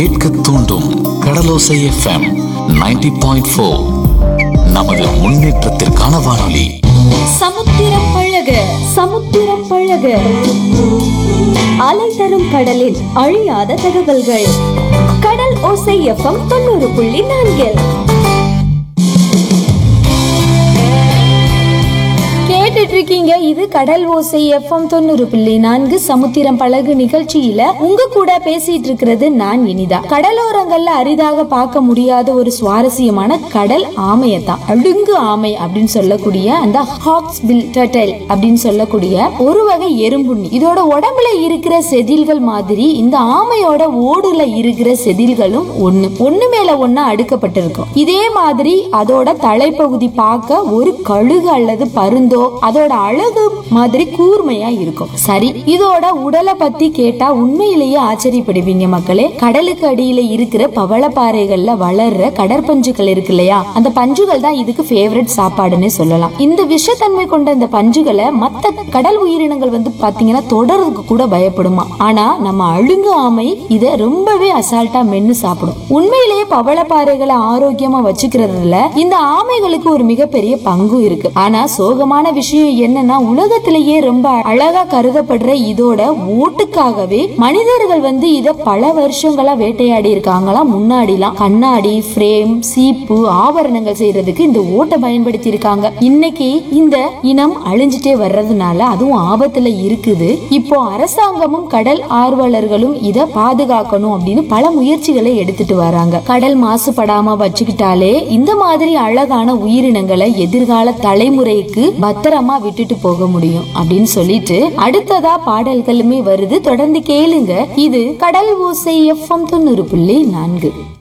கேட்க தூண்டும் கடலோசை FM 90.4 point four நமது முன்னேற்றத்திற்கான வானொலி சமுத்திரம் பழக சமுத்திரம் பழக அலை தரும் கடலில் அழியாத தகவல்கள் கடல் ஓசை எஃப்எம் தொண்ணூறு புள்ளி நான்கில் கேட்டுட்டு இருக்கீங்க இது கடல் ஓசை எஃப்எம் தொண்ணூறு புள்ளி நான்கு சமுத்திரம் பழகு நிகழ்ச்சியில உங்க கூட பேசிட்டு இருக்கிறது நான் இனிதா கடலோரங்கள்ல அரிதாக பார்க்க முடியாத ஒரு சுவாரஸ்யமான கடல் ஆமையத்தான் அடுங்கு ஆமை அப்படின்னு சொல்லக்கூடிய அந்த ஹாக்ஸ் பில் டர்டைல் அப்படின்னு சொல்லக்கூடிய ஒரு வகை எறும்புண்ணி இதோட உடம்புல இருக்கிற செதில்கள் மாதிரி இந்த ஆமையோட ஓடுல இருக்கிற செதில்களும் ஒண்ணு ஒண்ணு மேல ஒண்ணு அடுக்கப்பட்டிருக்கும் இதே மாதிரி அதோட தலைப்பகுதி பார்க்க ஒரு கழுகு அல்லது பருந்தோ அதோட அழகு மாதிரி கூர்மையா இருக்கும் சரி இதோட உடலை பத்தி கேட்டா உண்மையிலேயே ஆச்சரியப்படுவீங்க மக்களே கடலுக்கு அடியில இருக்கிற பவளப்பாறைகள்ல வளர்ற கடற்பஞ்சுகள் இருக்கு இல்லையா அந்த பஞ்சுகள் தான் இதுக்கு ஃபேவரட் சாப்பாடுன்னு சொல்லலாம் இந்த விஷத்தன்மை கொண்ட இந்த பஞ்சுகளை மத்த கடல் உயிரினங்கள் வந்து பாத்தீங்கன்னா தொடர்றதுக்கு கூட பயப்படுமா ஆனா நம்ம அழுங்கு ஆமை இத ரொம்பவே அசால்ட்டா மென்னு சாப்பிடும் உண்மையிலேயே பவளப்பாறைகளை ஆரோக்கியமா வச்சுக்கிறதுல இந்த ஆமைகளுக்கு ஒரு மிகப்பெரிய பங்கு இருக்கு ஆனா சோகமான விஷயம் என்னன்னா உலகத்திலேயே ரொம்ப அழகா கருதப்படுற இதோட ஓட்டுக்காகவே மனிதர்கள் வந்து இத பல வருஷங்களா வேட்டையாடி இருக்காங்களாம் முன்னாடிலாம் கண்ணாடி ஃப்ரேம் சீப்பு ஆபரணங்கள் செய்யறதுக்கு இந்த ஓட்டை பயன்படுத்தி இருக்காங்க இன்னைக்கு இந்த இனம் அழிஞ்சிட்டே வர்றதுனால அதுவும் ஆபத்துல இருக்குது இப்போ அரசாங்கமும் கடல் ஆர்வலர்களும் இத பாதுகாக்கணும் அப்படின்னு பல முயற்சிகளை எடுத்துட்டு வராங்க கடல் மாசுபடாம வச்சுக்கிட்டாலே இந்த மாதிரி அழகான உயிரினங்களை எதிர்கால தலைமுறைக்கு பத்திரமா விட்டுட்டு போக முடியும் அப்படின்னு சொல்லிட்டு அடுத்ததா பாடல்களுமே வருது தொடர்ந்து கேளுங்க இது கடல் ஓசை எஃப்எம் தொண்ணூறு புள்ளி நான்கு